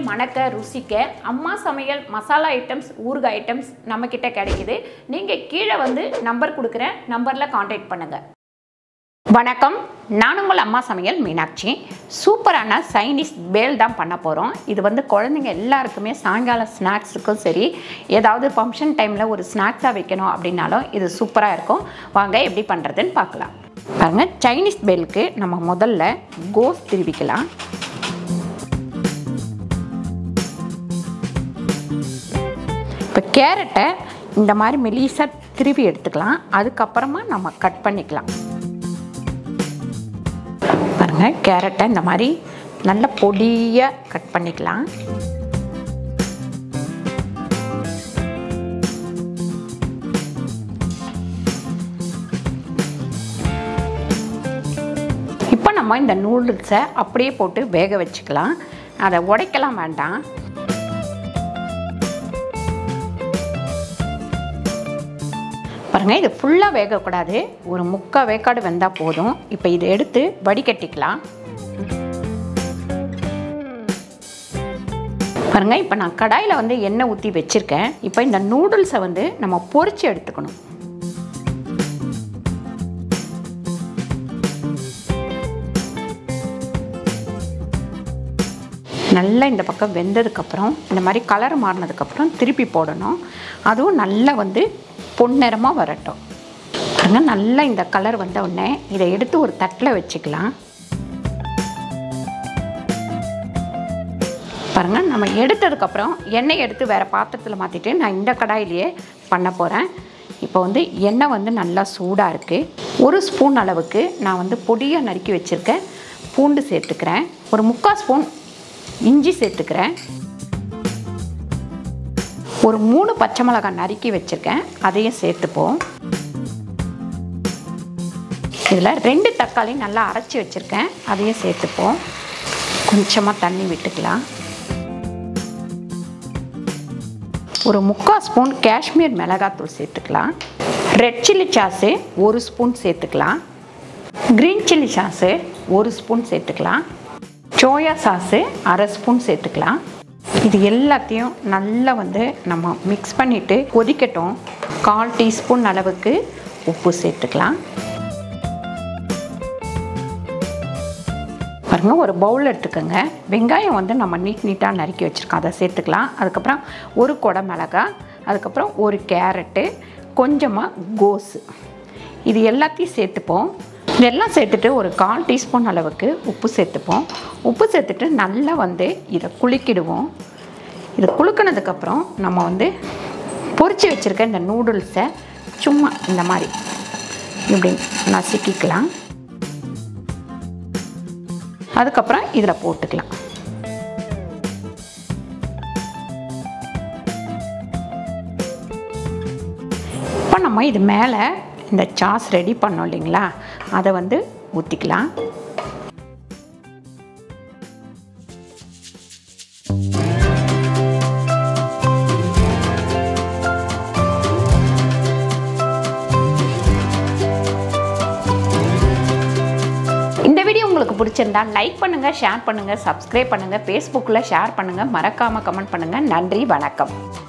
மணக்க ருசிக்க அம்மா சமையல் மசாலா ஐட்டம்ஸ் ஊறுகாய் ஐட்டம்ஸ் நம்மக்கிட்ட கிடைக்குது நீங்கள் கீழே வந்து நம்பர் கொடுக்குறேன் நம்பரில் காண்டாக்ட் பண்ணுங்கள் வணக்கம் நான் உங்கள் அம்மா சமையல் மீனாட்சி சூப்பரான சைனீஸ் பேல் தான் பண்ண போகிறோம் இது வந்து குழந்தைங்க எல்லாருக்குமே சாயங்காலம் ஸ்நாக்ஸுக்கும் சரி ஏதாவது ஃபங்க்ஷன் டைமில் ஒரு ஸ்நாக்ஸாக வைக்கணும் அப்படின்னாலும் இது சூப்பராக இருக்கும் வாங்க எப்படி பண்ணுறதுன்னு பார்க்கலாம் பாருங்கள் சைனீஸ் பேலுக்கு நம்ம முதல்ல கோஸ் திருவிக்கலாம் இப்போ கேரட்டை இந்த மாதிரி மெலிசாக திருவி எடுத்துக்கலாம் அதுக்கப்புறமா நம்ம கட் பண்ணிக்கலாம் பாருங்கள் கேரட்டை இந்த மாதிரி நல்ல பொடியாக கட் பண்ணிக்கலாம் இப்போ நம்ம இந்த நூடுல்ஸை அப்படியே போட்டு வேக வச்சுக்கலாம் அதை உடைக்கலாம் வேண்டாம் பாருங்கள் இது ஃபுல்லாக வேகக்கூடாது ஒரு முக்கால் வேக்காடு வெந்தால் போதும் இப்போ இதை எடுத்து வடிகட்டிக்கலாம் பாருங்கள் இப்போ நான் கடாயில் வந்து எண்ணெய் ஊற்றி வச்சுருக்கேன் இப்போ இந்த நூடுல்ஸை வந்து நம்ம பொரித்து எடுத்துக்கணும் நல்லா இந்த பக்கம் வெந்ததுக்கப்புறம் இந்த மாதிரி கலர் மாறினதுக்கப்புறம் திருப்பி போடணும் அதுவும் நல்லா வந்து பொன்னிறமாக வரட்டும் பாருங்க நல்லா இந்த கலர் வந்த உடனே இதை எடுத்து ஒரு தட்டில் வச்சுக்கலாம் பாருங்கள் நம்ம எடுத்ததுக்கப்புறம் எண்ணெய் எடுத்து வேறு பாத்திரத்தில் மாற்றிட்டு நான் இந்த கடாயிலேயே பண்ண போகிறேன் இப்போ வந்து எண்ணெய் வந்து நல்லா சூடாக இருக்குது ஒரு ஸ்பூன் அளவுக்கு நான் வந்து பொடியாக நறுக்கி வச்சுருக்கேன் பூண்டு சேர்த்துக்கிறேன் ஒரு முக்கால் ஸ்பூன் இஞ்சி சேர்த்துக்கிறேன் ஒரு மூணு பச்சை மிளகாய் நறுக்கி வச்சுருக்கேன் அதையும் சேர்த்துப்போம் இதில் ரெண்டு தக்காளி நல்லா அரைச்சி வச்சுருக்கேன் அதையும் சேர்த்துப்போம் கொஞ்சமாக தண்ணி விட்டுக்கலாம் ஒரு முக்கால் ஸ்பூன் காஷ்மீர் மிளகாத்தூள் சேர்த்துக்கலாம் ரெட் சில்லி சாஸு ஒரு ஸ்பூன் சேர்த்துக்கலாம் க்ரீன் சில்லி சாஸு ஒரு ஸ்பூன் சேர்த்துக்கலாம் சோயா சாஸு அரை ஸ்பூன் சேர்த்துக்கலாம் இது எல்லாத்தையும் நல்லா வந்து நம்ம மிக்ஸ் பண்ணிவிட்டு கொதிக்கட்டும் கால் டீஸ்பூன் அளவுக்கு உப்பு சேர்த்துக்கலாம் பாருங்கள் ஒரு பவுல் எடுத்துக்கோங்க வெங்காயம் வந்து நம்ம நீட் நீட்டாக நறுக்கி வச்சுருக்கோம் அதை சேர்த்துக்கலாம் அதுக்கப்புறம் ஒரு கொடை மிளகாய் அதுக்கப்புறம் ஒரு கேரட்டு கொஞ்சமாக கோஸு இது எல்லாத்தையும் சேர்த்துப்போம் இதெல்லாம் சேர்த்துட்டு ஒரு கால் டீஸ்பூன் அளவுக்கு உப்பு சேர்த்துப்போம் உப்பு சேர்த்துட்டு நல்லா வந்து இதை குலுக்கிடுவோம் இது குலுக்கினதுக்கப்புறம் நம்ம வந்து பொரித்து வச்சுருக்க இந்த நூடுல்ஸை சும்மா இந்த மாதிரி இப்படி நசுக்கிக்கலாம் அதுக்கப்புறம் இதில் போட்டுக்கலாம் இப்போ நம்ம இது மேலே இந்த சாஸ் ரெடி பண்ணோம் இல்லைங்களா அதை வந்து ஊற்றிக்கலாம் இந்த வீடியோ உங்களுக்கு பிடிச்சிருந்தா லைக் பண்ணுங்கள் ஷேர் பண்ணுங்கள் சப்ஸ்கிரைப் பண்ணுங்கள் ஃபேஸ்புக்கில் ஷேர் பண்ணுங்கள் மறக்காமல் கமெண்ட் பண்ணுங்கள் நன்றி வணக்கம்